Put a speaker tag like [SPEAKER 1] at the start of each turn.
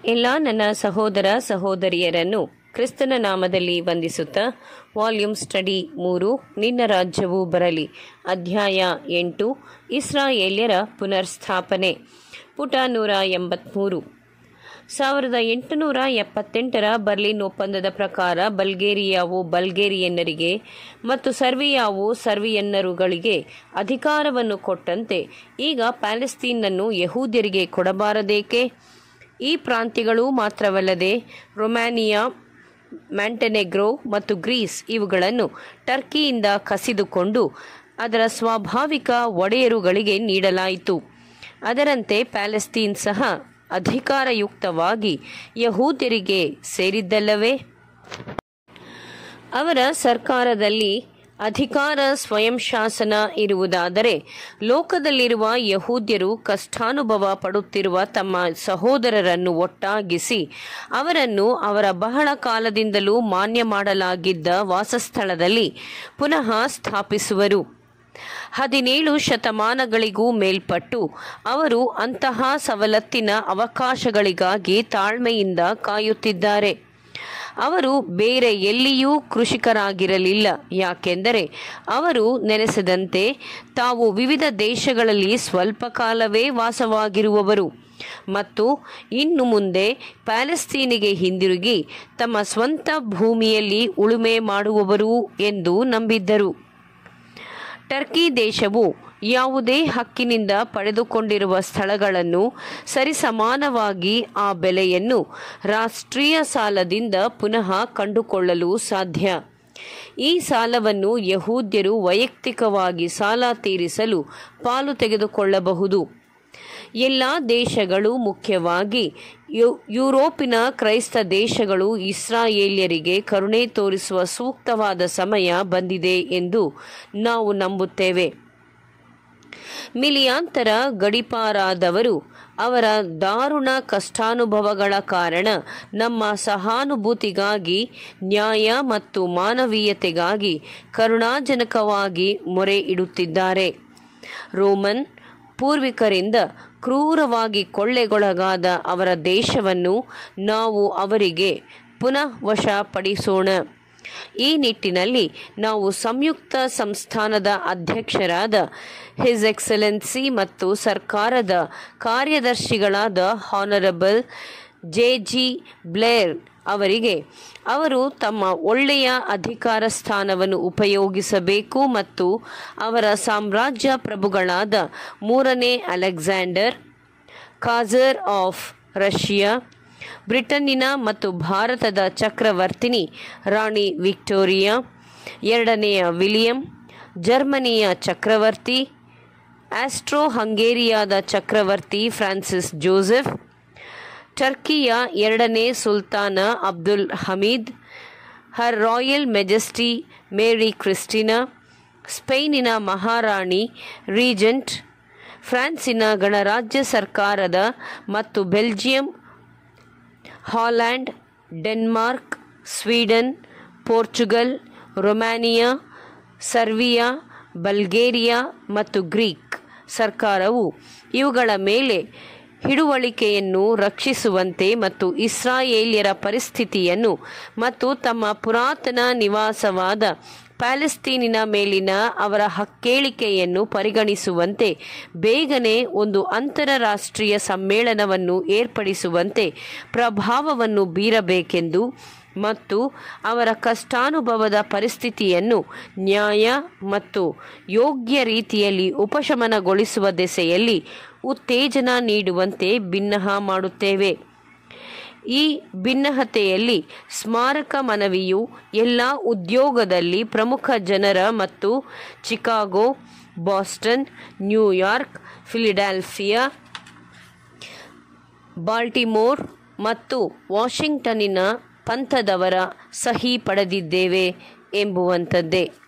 [SPEAKER 1] ಎಲ್ಲ ನನ್ನ ಸಹೋದರ ಸಹೋದರಿಯರನ್ನು ಕ್ರಿಸ್ತನ ನಾಮದಲ್ಲಿ ವಂದಿಸುತ್ತಾ ವಾಲ್ಯೂಮ್ ಸ್ಟಡಿ ಮೂರು ನಿನ್ನ ರಾಜ್ಯವು ಬರಲಿ ಅಧ್ಯಾಯ ಎಂಟು ಇಸ್ರಾಯೇಲ್ಯರ ಪುನರ್ಸ್ಥಾಪನೆ ಪುಟ ನೂರ ಎಂಬತ್ತ್ಮೂರು ಸಾವಿರದ ಎಂಟುನೂರ ಎಪ್ಪತ್ತೆಂಟರ ಬರ್ಲಿನ್ ಒಪ್ಪಂದದ ಪ್ರಕಾರ ಬಲ್ಗೇರಿಯಾವು ಬಲ್ಗೇರಿಯನ್ನರಿಗೆ ಮತ್ತು ಸರ್ವಿಯಾವು ಸರ್ವಿಯನ್ನರುಗಳಿಗೆ ಅಧಿಕಾರವನ್ನು ಕೊಟ್ಟಂತೆ ಈಗ ಪ್ಯಾಲೆಸ್ತೀನನ್ನು ಯಹೂದ್ಯರಿಗೆ ಕೊಡಬಾರದೇಕೆ ಈ ಪ್ರಾಂತ್ಯಗಳು ಮಾತ್ರವಲ್ಲದೆ ರೊಮ್ಯಾನಿಯಾ ಮ್ಯಾಂಟೆನೆಗ್ರೋ ಮತ್ತು ಗ್ರೀಸ್ ಇವುಗಳನ್ನು ಟರ್ಕಿಯಿಂದ ಕಸಿದುಕೊಂಡು ಅದರ ಸ್ವಾಭಾವಿಕ ಒಡೆಯರುಗಳಿಗೆ ನೀಡಲಾಯಿತು ಅದರಂತೆ ಪ್ಯಾಲೆಸ್ತೀನ್ ಸಹ ಅಧಿಕಾರಯುಕ್ತವಾಗಿ ಯಹೂದ್ಯರಿಗೆ ಸೇರಿದ್ದಲ್ಲವೇ ಅವರ ಸರ್ಕಾರದಲ್ಲಿ ಅಧಿಕಾರ ಸ್ವಯಂ ಶಾಸನ ಇರುವುದಾದರೆ ಲೋಕದಲ್ಲಿರುವ ಯಹೂದ್ಯರು ಕಷ್ಟಾನುಭವ ಪಡುತ್ತಿರುವ ತಮ್ಮ ಸಹೋದರರನ್ನು ಒಟ್ಟಾಗಿಸಿ ಅವರನ್ನು ಅವರ ಬಹಳ ಕಾಲದಿಂದಲೂ ಮಾನ್ಯ ಮಾಡಲಾಗಿದ್ದ ವಾಸಸ್ಥಳದಲ್ಲಿ ಪುನಃ ಸ್ಥಾಪಿಸುವರು ಹದಿನೇಳು ಶತಮಾನಗಳಿಗೂ ಮೇಲ್ಪಟ್ಟು ಅವರು ಅಂತಹ ಸವಲತ್ತಿನ ಅವಕಾಶಗಳಿಗಾಗಿ ತಾಳ್ಮೆಯಿಂದ ಕಾಯುತ್ತಿದ್ದಾರೆ ಅವರು ಬೇರೆ ಎಲ್ಲಿಯೂ ಕೃಷಿಕರಾಗಿರಲಿಲ್ಲ ಯಾಕೆಂದರೆ ಅವರು ನೆನೆಸದಂತೆ ತಾವು ವಿವಿಧ ದೇಶಗಳಲ್ಲಿ ಸ್ವಲ್ಪ ಕಾಲವೇ ವಾಸವಾಗಿರುವವರು ಮತ್ತು ಇನ್ನು ಮುಂದೆ ಪ್ಯಾಲೆಸ್ತೀನಿಗೆ ಹಿಂದಿರುಗಿ ತಮ್ಮ ಸ್ವಂತ ಭೂಮಿಯಲ್ಲಿ ಉಳುಮೆ ಮಾಡುವವರು ಎಂದು ನಂಬಿದ್ದರು ಟರ್ಕಿ ದೇಶವು ಯಾವುದೇ ಹಕ್ಕಿನಿಂದ ಪಡೆದುಕೊಂಡಿರುವ ಸ್ಥಳಗಳನ್ನು ಸರಿಸಮಾನವಾಗಿ ಆ ಬೆಲೆಯನ್ನು ರಾಷ್ಟ್ರೀಯ ಸಾಲದಿಂದ ಪುನಃ ಕಂಡುಕೊಳ್ಳಲು ಸಾಧ್ಯ ಈ ಸಾಲವನ್ನು ಯಹೂದ್ಯರು ವೈಯಕ್ತಿಕವಾಗಿ ಸಾಲ ತೀರಿಸಲು ಪಾಲು ತೆಗೆದುಕೊಳ್ಳಬಹುದು ಎಲ್ಲ ದೇಶಗಳು ಮುಖ್ಯವಾಗಿ ಯು ಯುರೋಪಿನ ಕ್ರೈಸ್ತ ದೇಶಗಳು ಇಸ್ರಾಯೇಲ್ಯರಿಗೆ ಕರುಣೆ ತೋರಿಸುವ ಸೂಕ್ತವಾದ ಸಮಯ ಬಂದಿದೆ ಎಂದು ನಾವು ನಂಬುತ್ತೇವೆ ಮಿಲಿಯಾಂತರ ಗಡಿಪಾರಾದವರು ಅವರ ದಾರುಣ ಕಷ್ಟಾನುಭವಗಳ ಕಾರಣ ನಮ್ಮ ಸಹಾನುಭೂತಿಗಾಗಿ ನ್ಯಾಯ ಮತ್ತು ಮಾನವೀಯತೆಗಾಗಿ ಕರುಣಾಜನಕವಾಗಿ ಮೊರೆ ಇಡುತ್ತಿದ್ದಾರೆ ರೋಮನ್ ಪೂರ್ವಿಕರಿಂದ ಕ್ರೂರವಾಗಿ ಕೊಳ್ಳೆಗೊಳಗಾದ ಅವರ ದೇಶವನ್ನು ನಾವು ಅವರಿಗೆ ಪುನಃ ವಶಪಡಿಸೋಣ ಈ ನಿಟ್ಟಿನಲ್ಲಿ ನಾವು ಸಂಯುಕ್ತ ಸಂಸ್ಥಾನದ ಅಧ್ಯಕ್ಷರಾದ ಹಿಸ್ ಎಕ್ಸಲೆನ್ಸಿ ಮತ್ತು ಸರ್ಕಾರದ ಕಾರ್ಯದರ್ಶಿಗಳಾದ ಹಾನರಬಲ್ ಜೆ ಜಿ ಬ್ಲೇರ್ ಅವರಿಗೆ ಅವರು ತಮ್ಮ ಒಳ್ಳೆಯ ಅಧಿಕಾರ ಸ್ಥಾನವನ್ನು ಉಪಯೋಗಿಸಬೇಕು ಮತ್ತು ಅವರ ಸಾಮ್ರಾಜ್ಯ ಪ್ರಭುಗಳಾದ ಮೂರನೇ ಅಲೆಕ್ಸಾಂಡರ್ ಕಾಜರ್ ಆಫ್ ರಷ್ಯಾ ಬ್ರಿಟನ್ನಿನ ಮತ್ತು ಭಾರತದ ಚಕ್ರವರ್ತಿನಿ ರಾಣಿ ವಿಕ್ಟೋರಿಯಾ ಎರಡನೆಯ ವಿಲಿಯಂ ಜರ್ಮನಿಯ ಚಕ್ರವರ್ತಿ ಆಸ್ಟ್ರೋ ಹಂಗೇರಿಯಾದ ಚಕ್ರವರ್ತಿ ಫ್ರಾನ್ಸಿಸ್ ಜೋಸೆಫ್ ಟರ್ಕಿಯ ಎರಡನೇ ಸುಲ್ತಾನ Abdul Hamid Her Royal Majesty Mary Christina ಸ್ಪೇನಿನ ಮಹಾರಾಣಿ ರೀಜೆಂಟ್ ಫ್ರಾನ್ಸಿನ ಗಣರಾಜ್ಯ ಸರ್ಕಾರದ ಮತ್ತು Belgium Holland Denmark Sweden Portugal Romania Servia Bulgaria ಮತ್ತು ಗ್ರೀಕ್ ಸರ್ಕಾರವು ಇವುಗಳ ಮೇಲೆ ಹಿಡುವಳಿಕೆಯನ್ನು ರಕ್ಷಿಸುವಂತೆ ಮತ್ತು ಇಸ್ರಾಯೇಲ್ಯರ ಪರಿಸ್ಥಿತಿಯನ್ನು ಮತ್ತು ತಮ್ಮ ಪುರಾತನ ನಿವಾಸವಾದ ಪ್ಯಾಲೆಸ್ತೀನಿನ ಮೇಲಿನ ಅವರ ಹಕ್ಕೇಳಿಕೆಯನ್ನು ಪರಿಗಣಿಸುವಂತೆ ಬೇಗನೆ ಒಂದು ಅಂತಾರಾಷ್ಟ್ರೀಯ ಸಮ್ಮೇಳನವನ್ನು ಏರ್ಪಡಿಸುವಂತೆ ಪ್ರಭಾವವನ್ನು ಬೀರಬೇಕೆಂದು ಮತ್ತು ಅವರ ಕಷ್ಟಾನುಭವದ ಪರಿಸ್ಥಿತಿಯನ್ನು ನ್ಯಾಯ ಮತ್ತು ಯೋಗ್ಯ ರೀತಿಯಲ್ಲಿ ಉಪಶಮನಗೊಳಿಸುವ ದೆಸೆಯಲ್ಲಿ ಉತ್ತೇಜನ ನೀಡುವಂತೆ ಭಿನ್ನಹ ಮಾಡುತ್ತೇವೆ ಈ ಭಿನ್ನಹತೆಯಲ್ಲಿ ಸ್ಮಾರಕ ಮನವಿಯು ಎಲ್ಲ ಉದ್ಯೋಗದಲ್ಲಿ ಪ್ರಮುಖ ಜನರ ಮತ್ತು Chicago Boston New York Philadelphia Baltimore ಮತ್ತು ವಾಷಿಂಗ್ಟನ್ನಿನ ಪಂಥದವರ ಸಹಿ ಪಡೆದಿದ್ದೇವೆ ಎಂಬುವಂಥದ್ದೇ